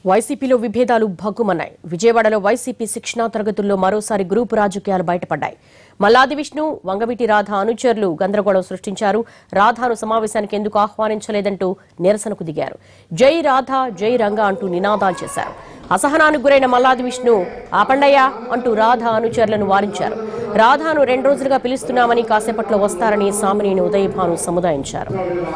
వైసీపీలో విభేదాలు భగ్గుమన్నాయి విజయవాడలో వైసీపీ శిక్షణా తరగతుల్లో మరోసారి గ్రూపు రాజకీయాలు బయటపడ్డాయి మల్లాది విష్ణు వంగవీటి రాధ అనుచరులు గందరగోళం సృష్టించారు రాధాను సమావేశానికి ఎందుకు ఆహ్వానించలేదంటూ నిరసనకు దిగారు జై రాధ జై రంగ అంటూ నినాదాలు చేశారు అసహనానికి గురైన మల్లాది విష్ణు ఆపండయ్యా అంటూ రాధ అనుచరులను వారించారు రాధాను రెండు రోజులుగా పిలుస్తున్నామని కాసేపట్లో వస్తారని సామినేని ఉదయభాను సముదాయించారు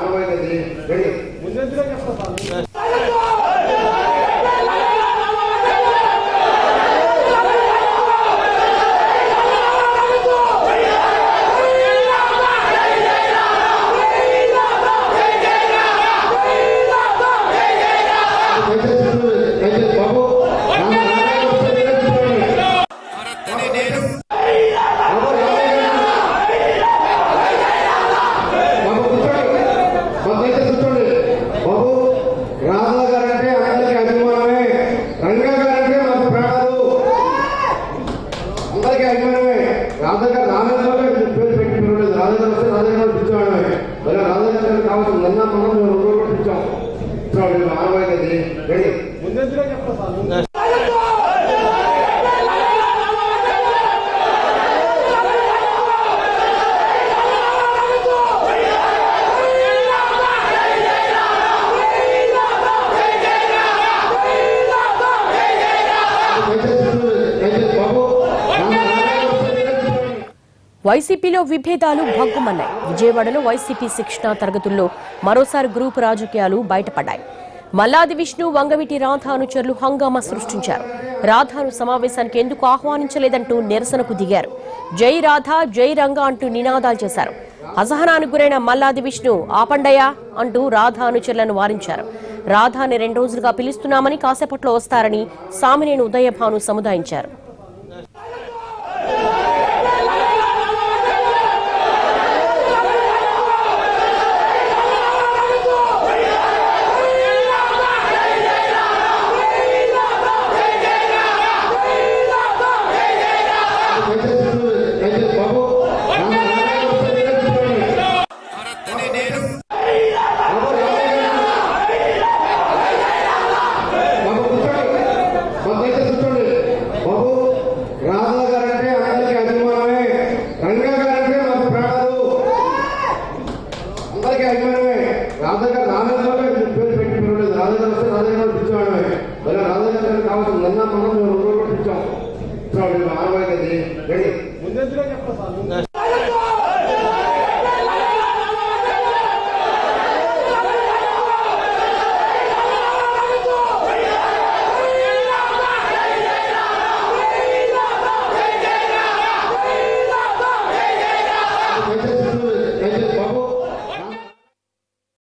బాబు రాధా గారంటే అందరికీ అభిమానమే రంగా గారంటే మాకు ప్రాణాలు అందరికీ అభిమానమే రాధా గారు రామేశ్వరం పేరు పెట్టి పిలవలేదు రాధా గారు వస్తే రాధా గారు పిలిచేవాడమే మరి రాధా గారు కావాల్సింది నిన్న మనం మేము రెండు రోజులు పిలిచాం చూడండి ఆనవాయితీ రెడీ బాబు వైసీపీలో విభేదాలు భగ్గుమన్నాయి విజయవాడలో వైసీపీ శిక్షణా తరగతుల్లో మరోసారి గ్రూపు రాజకీయాలు బయటపడ్డాయి మల్లాది విష్ణు వంగవీటి రాధ అనుచరులు హంగామా సృష్టించారు రాధాను సమావేశానికి ఎందుకు ఆహ్వానించలేదంటూ నిరసనకు దిగారు జై రాధ జై రంగ అంటూ నినాదాలు చేశారు అసహనానికి గురైన మల్లాది విష్ణు ఆపండయ్యా అంటూ రాధ అనుచరులను వారించారు రాధాని రెండు రోజులుగా పిలుస్తున్నామని కాసేపట్లో వస్తారని సామినేని ఉదయభాను సముదాయించారు బాబు బాబు రాధా గారంటే అందరికీ అభిమానమే రంగా గారంటే మాకు ప్రాణాలు అందరికీ అభిమానమే రాధా గారు రామేశ్వరం పేరు పెట్టి పిలవలేదు రాధా గారు వస్తే రాధా గారు పిలిచేవాడమే మరి రాధా గారు కావాల్సింది నిన్న మనం మేము రెండు రోజులు పిలిచాం చూడండి ఆనవాయితీ రెడీ